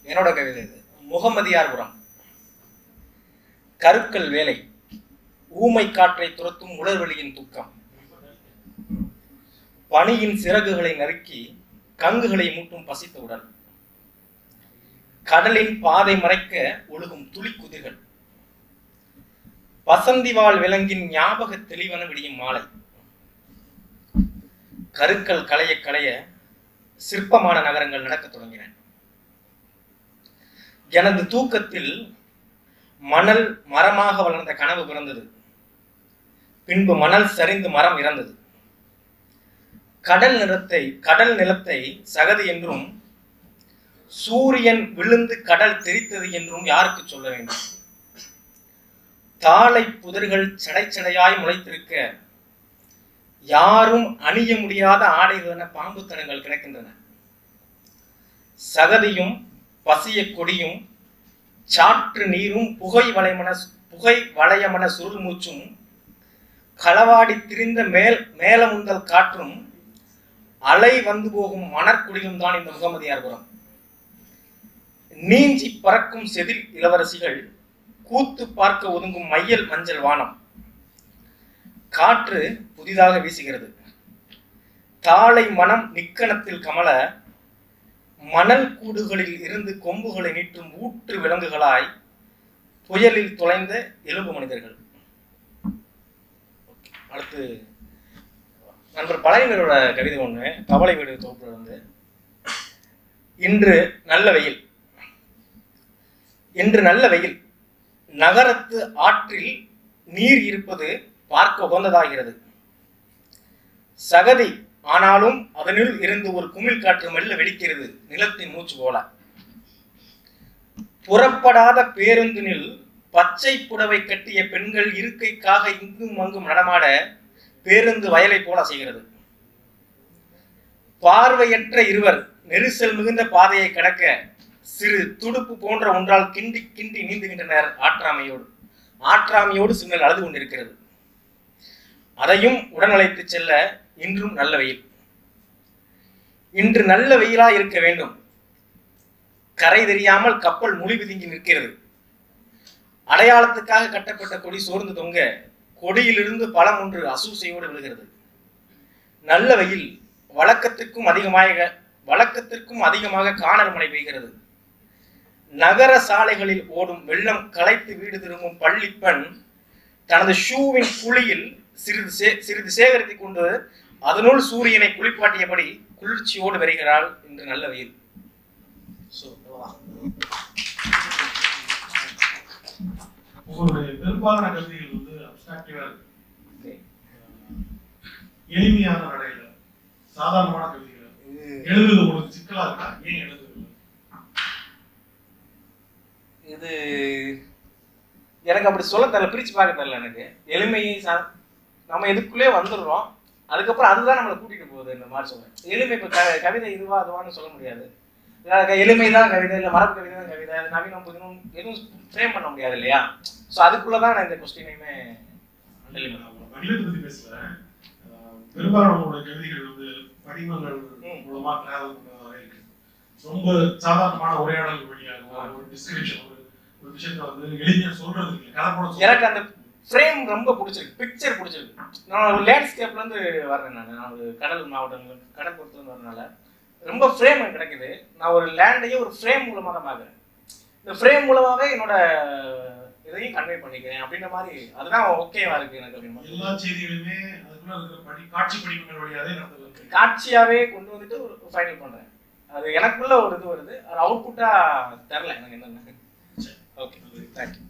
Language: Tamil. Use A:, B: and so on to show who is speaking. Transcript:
A: என்னோட கவிதை இது முகமதியார்புரம் கருக்கல் வேலை ஊமை காற்றை துரத்தும் உடல்வெளியின் துக்கம் பனியின் சிறகுகளை நறுக்கி கங்குகளை மூட்டும் பசித்த உடல் கடலின் பாதை மறைக்க ஒழுகும் துளி குதிர்கள் பசந்திவாள் விலங்கின் ஞாபக தெளிவன விடியும் மாலை கருக்கள் களைய களைய சிற்பமான நகரங்கள் நடக்கத் தொடங்கின எனது தூக்கத்தில் மணல் மரமாக வளர்ந்த கனவு பிறந்தது பின்பு மணல் சரிந்து மரம் இறந்தது கடல் நிறத்தை கடல் நிலத்தை சகதி என்றும் சூரியன் விழுந்து கடல் தெரித்தது என்றும் யாருக்கு சொல்ல வேண்டும் தாளை புதர்கள் சடை சடையாய் முளைத்திருக்க யாரும் அணிய முடியாத ஆடைகள் என பாம்புத்தனங்கள் கிடக்கின்றன சகதியும் பசிய கொடியும் சாற்று நீரும் புகை வளைமன புகை வளையமன சுருள் மூச்சும் களவாடி திரிந்த மேல் மேலமுந்தல் காற்றும் அலை வந்து போகும் மணற்குடியும் தான் இந்த முகமதியார்புரம் நீஞ்சி பறக்கும் செதில் இளவரசிகள் கூத்து பார்க்க ஒதுங்கும் மையல் மஞ்சள் வானம் காற்று புதிதாக வீசுகிறது தாளை மனம் நிக்கணத்தில் கமல மணல் கூடுகளில் இருந்து கொம்புகளை நீட்டும் ஊற்று விலங்குகளாய் புயலில் தொலைந்த எலும்பு மனிதர்கள் அடுத்து நண்பர் பழையனரோட கவிதை ஒண்ணு கவலை வீடு தொகுப்புல வந்து இன்று நல்ல வெயில் இன்று நல்ல வெயில் நகரத்து ஆற்றில் நீர் இருப்பது பார்க்க உகந்ததாகிறது சகதி ஆனாலும் அதனுள் இருந்து ஒரு குமிழ் காற்று மெல்ல வெடிக்கிறது நிலத்தின் மூச்சு போல புறப்படாத பேருந்தினில் பச்சை புடவை கட்டிய பெண்கள் இருக்கைக்காக இங்கும் அங்கும் நடமாட பேருந்து வயலை போல செய்கிறது பார்வையற்ற இருவர் நெரிசல் மிகுந்த பாதையை கடக்க சிறு துடுப்பு போன்ற ஒன்றால் கிண்டி கிண்டி நீந்துகின்றனர் ஆற்றாமையோடு ஆற்றாமையோடு சிக்னல் அழுது கொண்டிருக்கிறது அதையும் உடனழைத்து செல்ல இன்றும் நல்ல வெயில் இன்று நல்ல வெயிலா இருக்க வேண்டும் கரை தெரியாமல் கப்பல் மொழி பிதுங்கி நிற்கிறது அடையாளத்துக்காக கட்டப்பட்ட கொடி சோர்ந்து தொங்க கொடியிலிருந்து பழம் ஒன்று அசூசையோடு விழுகிறது நல்ல வெயில் வழக்கத்திற்கும் அதிகமாக வழக்கத்திற்கும் அதிகமாக காணல் மழை பெய்கிறது நகர சாலைகளில் ஓடும் வெள்ளம் களைத்து வீடு திரும்பும் பள்ளிப்பெண் தனது ஷூவின் குழியில் சிறிது சே சிறிது சேகரித்துக் கொண்டு அதனுள் சூரியனை குளிப்பாட்டியபடி குளிர்ச்சியோடு வருகிறாள் இன்று நல்ல வெயில் So, அவ்வளவுதான்.
B: உங்களுடைய பெரும்பாலான கவிதைகள் வந்து அப்டிராக்டிவா இருக்கு
A: Okay.
B: எளிமையான நடையில சாதாரணமான கவிதைகள் எழுதுறது உங்களுக்கு சிக்கலா இருக்கா ஏன் எழுதுறது
A: இது எனக்கு அப்படி சொல்ல தெரியல பிரிச்சு பார்க்க தெரியல எனக்கு எளிமையை சா- நம்ம இதுக்குள்ளே வந்துடுறோம் அதுக்கப்புறம் அதுதான் நம்மளை கூட்டிட்டு போகுது இந்த மாதிரி சொல்றேன் எளிமை இப்போ க கவிதை இதுவா அதுவான்னு சொல்ல முடியாது எளிமை தான் கவிதை இல்லை மரபு கவிதை தான் கவிதை அது நவீனம் புதினம் எதுவும் ஃப்ரேம் பண்ண முடியாது இல்லையா ஸோ அதுக்குள்ளதான் நான் இந்த கொஸ்டினையுமே ஹேண்டில் பண்ண
B: நான் வடிவத்தை பத்தி பேசல அஹ் பெரும்பாலான உங்களுடைய கவிதைகள் வந்து படிமங்கள்
A: ம்.
B: மூலமா டிராவல் பண்ணதாக இருக்கு ரொம்ப சாதாரணமான உரையாடல் வழியாக ஒரு டிஸ்கிரிப்ஷன் ஒரு ஒரு விஷயத்தை வந்து எளிமையா சொல்றது இல்லை கதை போட சொல்றது.
A: எனக்கு அந்த ஃப்ரேம் ரொம்ப பிடிச்சிருக்கு பிக்சர் பிடிச்சிருக்கு நான் ஒரு லேண்ட்ஸ்கேப்ல இருந்து வர்றேன் நான் நான் ஒரு கடல் மாவட்டங்கள் கடற்புறத்துல வரனால ரொம்ப ஃப்ரேம் எனக்கு கிடைக்குது நான் ஒரு லேண்டையே ஒரு ஃப்ரேம் மூலமா தான் பார்க்குறேன் இந்த ஃப்ரேம் மூலமாவே என்னோட இதையும் கன்வே பண்ணிக்கிறேன் அப்படின்ற மாதிரி அதுதான் ஓகேவா இருக்கு எனக்கு அப்படின்ற மாதிரி.
B: எல்லா செய்திகளுமே அதுக்குள்ள இருக்கிற படி காட்சி படிமங்கள் வழியாவே நடந்தது
A: காட்சியாவே கொண்டு வந்துட்டு ஒரு ஃபைனல் பண்றேன் அது எனக்குள்ள ஒரு இது வருது அது அவுட்புட்டா தெரில எனக்கு என்னன்னு ஓகே தேங்க்யூ